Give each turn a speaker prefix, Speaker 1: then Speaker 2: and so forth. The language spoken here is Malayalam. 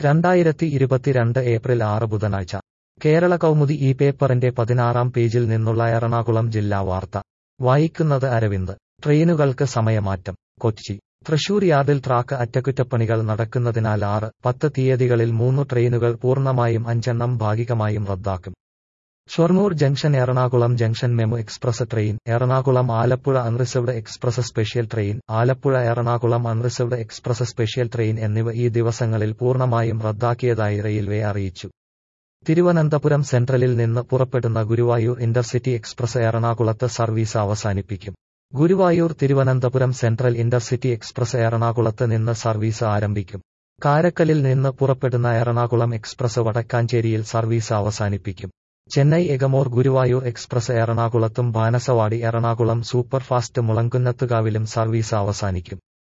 Speaker 1: രണ്ടായിരത്തി ഇരുപത്തിരണ്ട് ഏപ്രിൽ ആറ് ബുധനാഴ്ച കേരള കൗമുദി ഈ പേപ്പറിന്റെ പതിനാറാം പേജിൽ നിന്നുള്ള എറണാകുളം ജില്ലാ വാർത്ത വായിക്കുന്നത് അരവിന്ദ് ട്രെയിനുകൾക്ക് സമയമാറ്റം കൊച്ചി തൃശൂർ യാർഡിൽ ട്രാക്ക് അറ്റകുറ്റപ്പണികൾ നടക്കുന്നതിനാൽ ആറ് പത്ത് തീയതികളിൽ മൂന്ന് ട്രെയിനുകൾ പൂർണ്ണമായും അഞ്ചെണ്ണം ഭാഗികമായും റദ്ദാക്കും Shoranur junction Ernakulam junction MEMU express train Ernakulam Alappuzha unreserved express special train Alappuzha Ernakulam unreserved express special train എന്നിവ ഈ ദിവസങ്ങളിൽ പൂർണ്ണമായും റദ്ദാക്കിയതായി റെയിൽവേ അറിയിച്ചു തിരുവനന്തപുരം സെൻട്രലിൽ നിന്ന് പുറപ്പെടുന്ന ഗുരുവായൂർ ഇന്റർസിറ്റി എക്സ്പ്രസ് എറണാകുളത്ത് സർവീസ് അവസാനിപ്പിക്കും Guruvayur Thiruvananthapuram central intercity express എറണാകുളത്ത് നിന്ന് സർവീസ് ആരംഭിക്കും കാരക്കലിൽ നിന്ന് പുറപ്പെടുന്ന എറണാകുളം എക്സ്പ്രസ് വടക്കാഞ്ചേരിയിൽ സർവീസ് അവസാനിപ്പിക്കും ചെന്നൈ എഗമോർ ഗുരുവായൂർ എക്സ്പ്രസ് എറണാകുളത്തും ബാനസവാടി എറണാകുളം സൂപ്പർഫാസ്റ്റ് മുളങ്കുന്നത്തുകാവിലും സർവീസ് അവസാനിക്കും